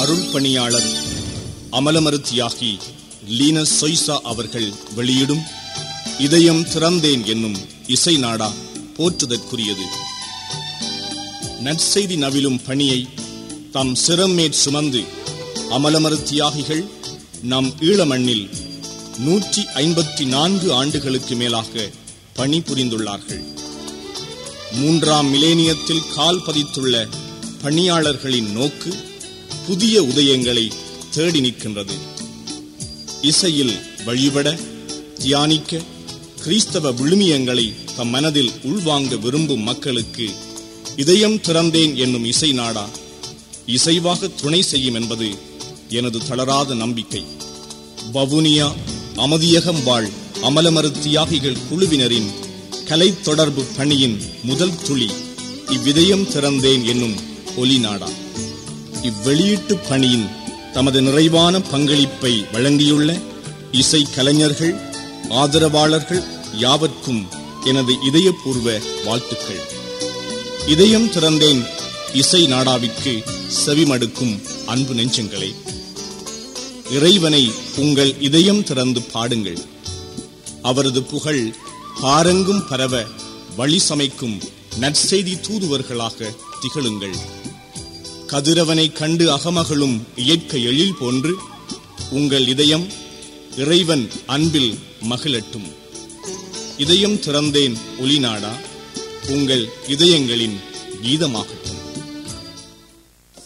அருள் பணியாளர் அமலமருத்தியாகி லீனஸ் சொய்சா அவர்கள் வெளியிடும் இதயம் திறந்தேன் என்னும் இசை நாடா போற்றுதற்குரியது நற்செய்தி நவிலும் பணியை தம் சிரமேற் சுமந்து அமலமரு தியாகிகள் நம் ஈழமண்ணில் நூற்றி ஐம்பத்தி நான்கு ஆண்டுகளுக்கு மேலாக பணி புரிந்துள்ளார்கள் மூன்றாம் மிலேனியத்தில் கால் பதித்துள்ள பணியாளர்களின் நோக்கு புதிய உதயங்களை தேடி நிற்கின்றது இசையில் வழிபட தியானிக்க கிறிஸ்தவ விழுமியங்களை தம் மனதில் உள்வாங்க விரும்பும் மக்களுக்கு இதயம் திறந்தேன் என்னும் இசை நாடா இசைவாக துணை செய்யும் என்பது எனது தளராத நம்பிக்கை வவுனியா அமதியகம் வாழ் அமலமரு தியாகிகள் குழுவினரின் கலை தொடர்பு பணியின் முதல் துளி இவ்விதயம் திறந்தேன் என்னும் ஒலி நாடா இவ்வெளியீட்டு பணியின் தமது நிறைவான பங்களிப்பை வழங்கியுள்ள இசை கலைஞர்கள் ஆதரவாளர்கள் யாவர்க்கும் எனது இதயபூர்வ வாழ்த்துக்கள் இதயம் திறந்தேன் இசை நாடாவிற்கு செவிமடுக்கும் அன்பு நெஞ்சங்களே இறைவனை உங்கள் இதயம் திறந்து பாடுங்கள் அவரது புகழ் பாரெங்கும் பரவ வழி சமைக்கும் நற்செய்தி தூதுவர்களாக திகழுங்கள் கதிரவனை கண்டு அகமகளும் இயற்கை எழில் போன்று உங்கள் இதயம் இறைவன் அன்பில் மகிழட்டும் இதயம் திறந்தேன் ஒளிநாடா உங்கள் இதயங்களின் கீதமாகட்டும்